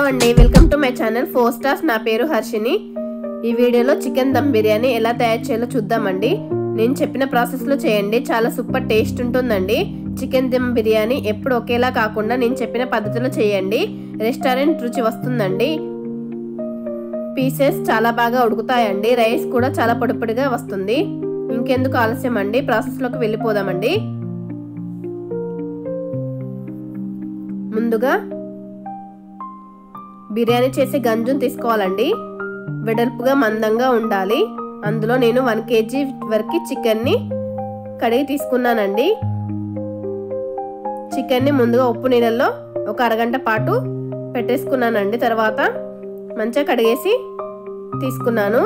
అండి welcome to my channel four stars నా పేరు హర్షిని ఈ వీడియోలో చికెన్ దమ్ బిర్యానీ ఎలా తయారు చేయాలో చూద్దామండి నేను చెప్పిన ప్రాసెస్లో చేయండి చాలా సూపర్ టేస్ట్ ఉంటుందండి చికెన్ దమ్ బిర్యానీ ఎప్పుడు ఒకేలా కాకుండా నేను చెప్పిన పద్ధతిలో చేయండి రెస్టారెంట్ రుచి వస్తుందండి పీసెస్ చాలా బాగా ఉడుకుతాయండి రైస్ కూడా చాలా పొడి పొడిగా వస్తుంది ఇంకెందుకు ఆలస్యం అండి ప్రాసెస్లోకి వెళ్ళిపోదామండి ముందుగా బిర్యానీ చేసే గంజును తీసుకోవాలండి వెడల్పుగా మందంగా ఉండాలి అందులో నేను వన్ కేజీ వరకు చికెన్ని కడిగి తీసుకున్నానండి చికెన్ని ముందుగా ఉప్పు నీళ్ళల్లో ఒక అరగంట పాటు పెట్టేసుకున్నానండి తర్వాత మంచిగా కడిగేసి తీసుకున్నాను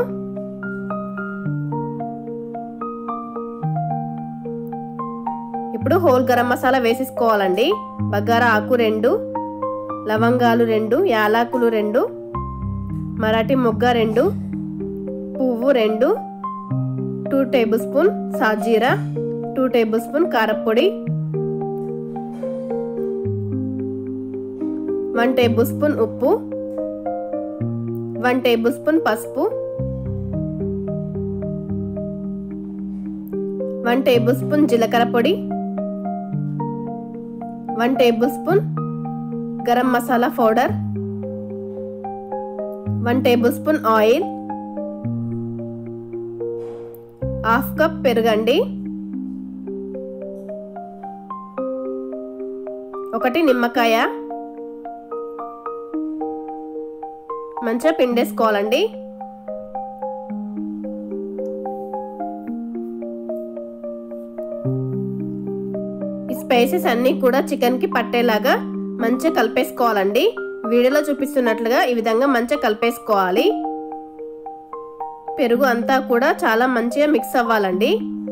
ఇప్పుడు హోల్ గరం మసాలా వేసేసుకోవాలండి బగారా ఆకు రెండు లవంగాలు రెండు యాలకులు రెండు మరాఠీ మొగ్గ రెండు పువ్వు రెండు టూ టేబుల్ స్పూన్ సాజీరా టూ టేబుల్ స్పూన్ కారపొడి వన్ టేబుల్ స్పూన్ ఉప్పు వన్ టేబుల్ స్పూన్ పసుపు వన్ టేబుల్ స్పూన్ జీలకర్ర పొడి one tablespoon garam masala powder one tablespoon oil half cup పెరుగండి ఒకటి నిమ్మకాయ మంచిగా పిండేసుకోవాలండి ఈ స్పైసెస్ అన్నీ కూడా చికెన్కి పట్టేలాగా మంచిగా కలిపేసుకోవాలండి వీడియోలో చూపిస్తున్నట్లుగా ఈ విధంగా మంచిగా కలిపేసుకోవాలి పెరుగు అంతా కూడా చాలా మంచిగా మిక్స్ అవ్వాలండి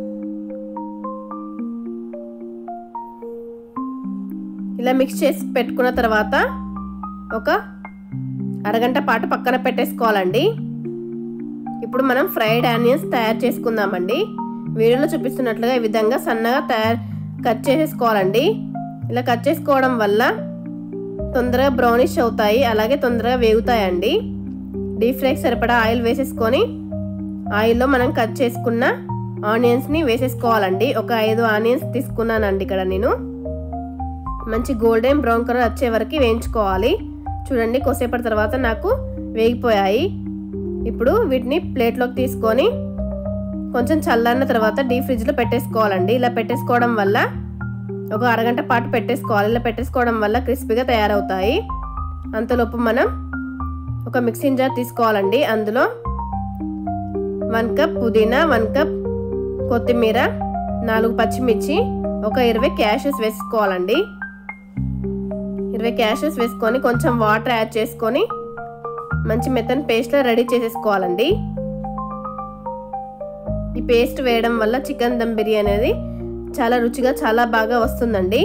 ఇలా మిక్స్ చేసి పెట్టుకున్న తర్వాత ఒక అరగంట పాటు పక్కన పెట్టేసుకోవాలండి ఇప్పుడు మనం ఫ్రైడ్ ఆనియన్స్ తయారు చేసుకుందామండి వీడియోలో చూపిస్తున్నట్లుగా ఈ విధంగా సన్నగా తయారు కట్ చేసేసుకోవాలండి ఇలా కట్ చేసుకోవడం వల్ల తొందరగా బ్రౌనిష్ అవుతాయి అలాగే తొందరగా వేగుతాయండి డీప్ ఫ్రైకి సరిపడా ఆయిల్ వేసేసుకొని ఆయిల్లో మనం కట్ చేసుకున్న ఆనియన్స్ని వేసేసుకోవాలండి ఒక ఐదు ఆనియన్స్ తీసుకున్నానండి ఇక్కడ నేను మంచి గోల్డెన్ బ్రౌన్ కలర్ వచ్చే వరకు వేయించుకోవాలి చూడండి కొద్దిసేపటి తర్వాత నాకు వేగిపోయాయి ఇప్పుడు వీటిని ప్లేట్లోకి తీసుకొని కొంచెం చల్లన్న తర్వాత డీప్ ఫ్రిడ్జ్లో పెట్టేసుకోవాలండి ఇలా పెట్టేసుకోవడం వల్ల ఒక అరగంట పాటు పెట్టేసుకోవాలి ఇలా పెట్టేసుకోవడం వల్ల క్రిస్పీగా తయారవుతాయి అంతలోపు మనం ఒక మిక్సింగ్ జార్ తీసుకోవాలండి అందులో వన్ కప్ పుదీనా వన్ కప్ కొత్తిమీర నాలుగు పచ్చిమిర్చి ఒక ఇరవై క్యాషెస్ వేసుకోవాలండి ఇరవై క్యాషెస్ వేసుకొని కొంచెం వాటర్ యాడ్ చేసుకొని మంచి మెత్తని పేస్ట్లా రెడీ చేసేసుకోవాలండి ఈ పేస్ట్ వేయడం వల్ల చికెన్ దమ్ బిర్యానీ అనేది చాలా రుచిగా చాలా బాగా వస్తుందండి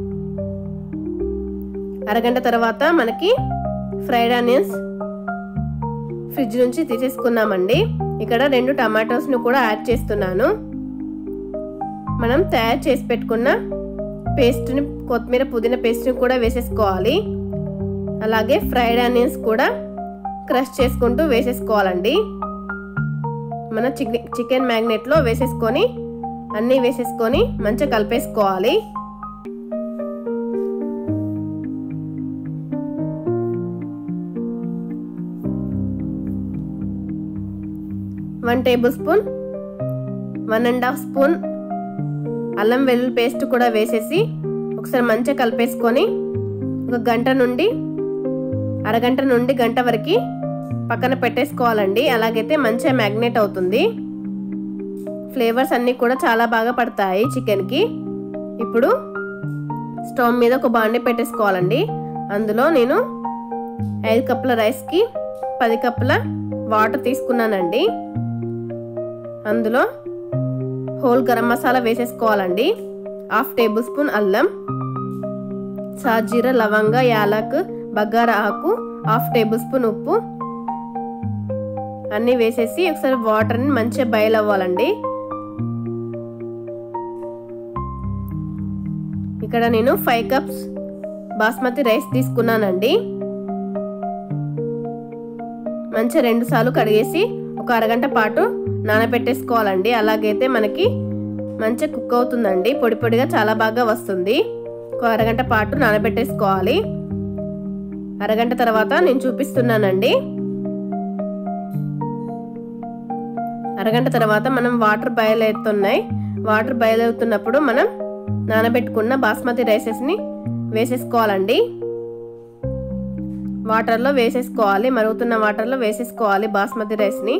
అరగంట తర్వాత మనకి ఫ్రైడ్ ఆనియన్స్ ఫ్రిడ్జ్ నుంచి తీసేసుకున్నామండి ఇక్కడ రెండు టమాటోస్ను కూడా యాడ్ చేస్తున్నాను మనం తయారు చేసి పెట్టుకున్న పేస్ట్ని కొత్తిమీర పుదీనా పేస్ట్ని కూడా వేసేసుకోవాలి అలాగే ఫ్రైడ్ ఆనియన్స్ కూడా క్రష్ చేసుకుంటూ వేసేసుకోవాలండి మన చికెన్ చికెన్ మ్యాగ్నెట్లో వేసేసుకొని అన్నీ వేసేసుకొని మంచిగా కలిపేసుకోవాలి one tablespoon one and half spoon అల్లం వెల్లుల్లి పేస్ట్ కూడా వేసేసి ఒకసారి మంచిగా కలిపేసుకొని ఒక గంట నుండి అరగంట నుండి గంట వరకు పక్కన పెట్టేసుకోవాలండి అలాగైతే మంచిగా మ్యాగ్నేట్ అవుతుంది ఫ్లేవర్స్ అన్నీ కూడా చాలా బాగా పడతాయి చికెన్కి ఇప్పుడు స్టవ్ మీద ఒక బాండి పెట్టేసుకోవాలండి అందులో నేను ఐదు కప్పుల రైస్కి పది కప్పుల వాటర్ తీసుకున్నానండి అందులో హోల్ గరం మసాలా వేసేసుకోవాలండి హాఫ్ టేబుల్ స్పూన్ అల్లం సాజీర లవంగ యాలక్ బగార ఆకు హాఫ్ టేబుల్ స్పూన్ ఉప్పు అన్నీ వేసేసి ఒకసారి వాటర్ని మంచిగా బయల్ అవ్వాలండి ఇక్కడ నేను ఫైవ్ కప్స్ బాస్మతి రైస్ తీసుకున్నానండి మంచిగా రెండు సార్లు కడిగేసి ఒక అరగంట పాటు నానబెట్టేసుకోవాలండి అలాగైతే మనకి మంచిగా కుక్ అవుతుందండి పొడి పొడిగా చాలా బాగా వస్తుంది ఒక అరగంట పాటు నానబెట్టేసుకోవాలి అరగంట తర్వాత నేను చూపిస్తున్నానండి అరగంట తర్వాత మనం వాటర్ బాయిల్ అవుతున్నాయి వాటర్ బాయిల్ అవుతున్నప్పుడు మనం నానబెట్టుకున్న బాస్మతి రైసెస్ని వేసేసుకోవాలండి వాటర్లో వేసేసుకోవాలి మరుగుతున్న వాటర్లో వేసేసుకోవాలి బాస్మతి రైస్ని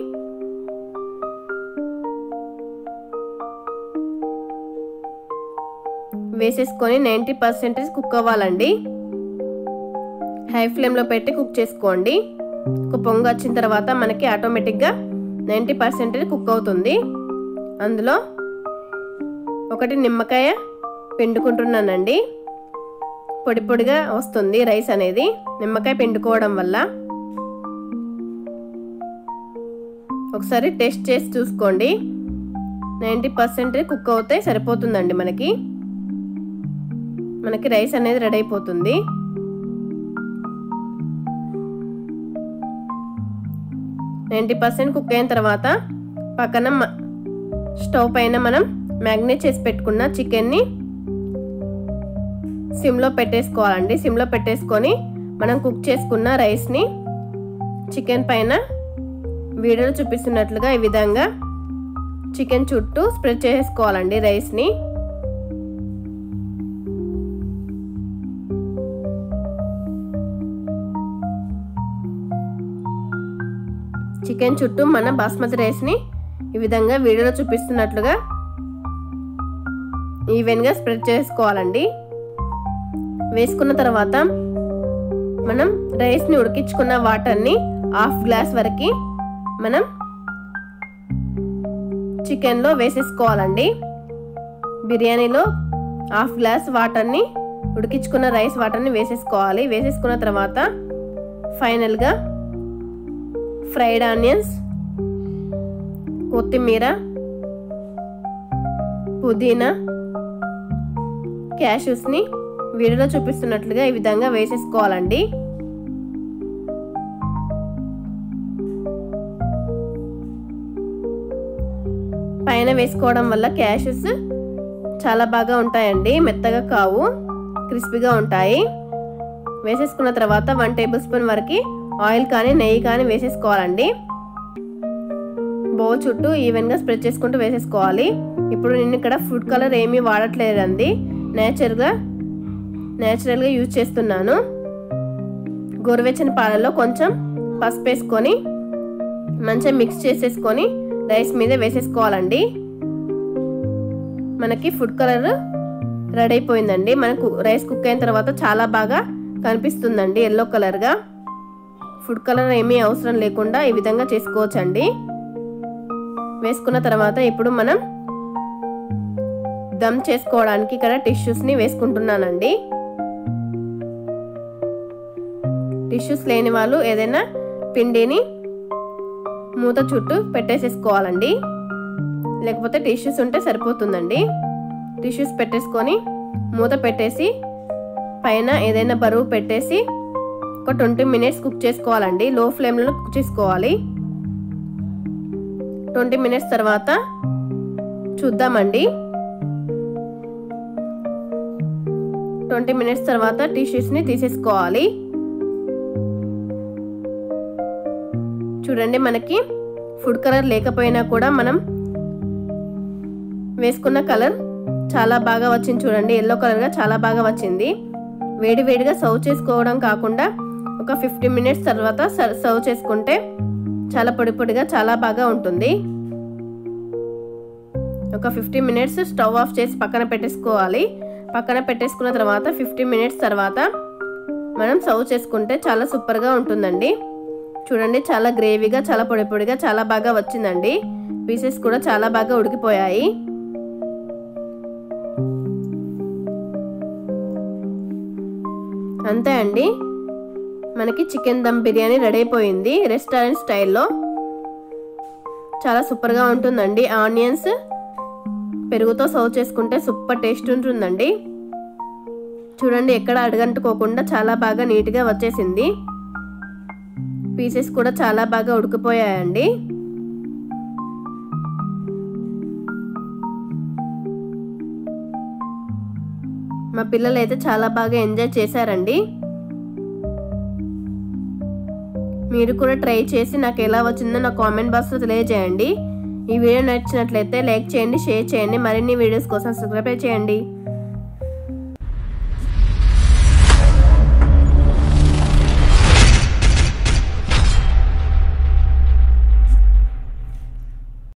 వేసేసుకొని నైంటీ పర్సెంటేజ్ కుక్ అవ్వాలండి హై ఫ్లేమ్లో పెట్టి కుక్ చేసుకోండి ఒక పొంగు వచ్చిన తర్వాత మనకి ఆటోమేటిక్గా నైంటీ పర్సెంటేజ్ కుక్ అవుతుంది అందులో ఒకటి నిమ్మకాయ పిండుకుంటున్నానండి పొడి పొడిగా వస్తుంది రైస్ అనేది నిమ్మకాయ పిండుకోవడం వల్ల ఒకసారి టేస్ట్ చేసి చూసుకోండి నైంటీ పర్సెంటేజ్ కుక్ అవుతే సరిపోతుందండి మనకి మనకి రైస్ అనేది రెడీ అయిపోతుంది నైంటీ పర్సెంట్ కుక్ అయిన తర్వాత పక్కన స్టవ్ పైన మనం మ్యాగ్నేట్ చేసి పెట్టుకున్న చికెన్ని సిమ్లో పెట్టేసుకోవాలండి సిమ్లో పెట్టేసుకొని మనం కుక్ చేసుకున్న రైస్ని చికెన్ పైన వీడియోలో చూపిస్తున్నట్లుగా ఈ విధంగా చికెన్ చుట్టూ స్ప్రెడ్ చేసుకోవాలండి రైస్ని చికెన్ చుట్టూ మన బాస్మతి రైస్ని ఈ విధంగా వీడియోలో చూపిస్తున్నట్లుగా ఈవెన్గా స్ప్రెడ్ చేసుకోవాలండి వేసుకున్న తర్వాత మనం రైస్ని ఉడికించుకున్న వాటర్ని హాఫ్ గ్లాస్ వరకు మనం చికెన్లో వేసేసుకోవాలండి బిర్యానీలో హాఫ్ గ్లాస్ వాటర్ని ఉడికించుకున్న రైస్ వాటర్ని వేసేసుకోవాలి వేసేసుకున్న తర్వాత ఫైనల్గా ఫ్రైడ్ ఆనియన్స్ కొత్తిమీర పుదీనా క్యాషూస్ని వీడియోలో చూపిస్తున్నట్లుగా ఈ విధంగా వేసేసుకోవాలండి పైన వేసుకోవడం వల్ల క్యాషెస్ చాలా బాగా ఉంటాయండి మెత్తగా కావు క్రిస్పీగా ఉంటాయి వేసేసుకున్న తర్వాత వన్ టేబుల్ స్పూన్ వరకు ఆయిల్ కానీ నెయ్యి కానీ వేసేసుకోవాలండి బౌల్ చుట్టూ ఈవెన్గా స్ప్రెడ్ చేసుకుంటూ వేసేసుకోవాలి ఇప్పుడు నేను ఇక్కడ ఫుడ్ కలర్ ఏమీ వాడట్లేదండి నేచురల్గా నేచురల్గా యూజ్ చేస్తున్నాను గోరువెచ్చని పాలలో కొంచెం పసుపు వేసుకొని మంచిగా మిక్స్ చేసేసుకొని రైస్ మీద వేసేసుకోవాలండి మనకి ఫుడ్ కలర్ రెడీ అయిపోయిందండి మనకు రైస్ కుక్ అయిన తర్వాత చాలా బాగా కనిపిస్తుందండి ఎల్లో కలర్గా ఫుడ్ కలర్ ఏమీ అవసరం లేకుండా ఈ విధంగా చేసుకోవచ్చండి వేసుకున్న తర్వాత ఇప్పుడు మనం దమ్ చేసుకోవడానికి ఇక్కడ టిష్యూస్ని వేసుకుంటున్నానండి టిష్యూస్ లేని వాళ్ళు ఏదైనా పిండిని మూత చుట్టూ పెట్టేసేసుకోవాలండి లేకపోతే టిష్యూస్ ఉంటే సరిపోతుందండి టిష్యూస్ పెట్టేసుకొని మూత పెట్టేసి పైన ఏదైనా బరువు పెట్టేసి ఒక ట్వంటీ మినిట్స్ కుక్ చేసుకోవాలండి లో ఫ్లేమ్లో కుక్ చేసుకోవాలి ట్వంటీ మినిట్స్ తర్వాత చూద్దామండి ట్వంటీ మినిట్స్ తర్వాత టిష్యూస్ని తీసేసుకోవాలి చూడండి మనకి ఫుడ్ కలర్ లేకపోయినా కూడా మనం వేసుకున్న కలర్ చాలా బాగా వచ్చింది చూడండి ఎల్లో కలర్గా చాలా బాగా వచ్చింది వేడి వేడిగా సర్వ్ చేసుకోవడం కాకుండా ఒక ఫిఫ్టీ మినిట్స్ తర్వాత సర్వ్ చేసుకుంటే చాలా పొడి పొడిగా చాలా బాగా ఉంటుంది ఒక ఫిఫ్టీ మినిట్స్ స్టవ్ ఆఫ్ చేసి పక్కన పెట్టేసుకోవాలి పక్కన పెట్టేసుకున్న తర్వాత ఫిఫ్టీ మినిట్స్ తర్వాత మనం సర్వ్ చేసుకుంటే చాలా సూపర్గా ఉంటుందండి చూడండి చాలా గ్రేవీగా చాలా పొడి పొడిగా చాలా బాగా వచ్చిందండి పీసెస్ కూడా చాలా బాగా ఉడికిపోయాయి అంతే అండి మనకి చికెన్ దమ్ బిర్యానీ రెడీ అయిపోయింది రెస్టారెంట్ స్టైల్లో చాలా సూపర్గా ఉంటుందండి ఆనియన్స్ పెరుగుతో సర్వ్ చేసుకుంటే సూపర్ టేస్ట్ ఉంటుందండి చూడండి ఎక్కడ అడగంటుకోకుండా చాలా బాగా నీట్గా వచ్చేసింది పీసెస్ కూడా చాలా బాగా ఉడికిపోయాయండి మా పిల్లలు అయితే చాలా బాగా ఎంజాయ్ చేశారండి మీరు కూడా ట్రై చేసి నాకు ఎలా వచ్చిందో నా కామెంట్ బాక్స్లో తెలియజేయండి ఈ వీడియో నచ్చినట్లయితే లైక్ చేయండి షేర్ చేయండి మరిన్ని వీడియోస్ కోసం సబ్స్క్రైబ్ చేయండి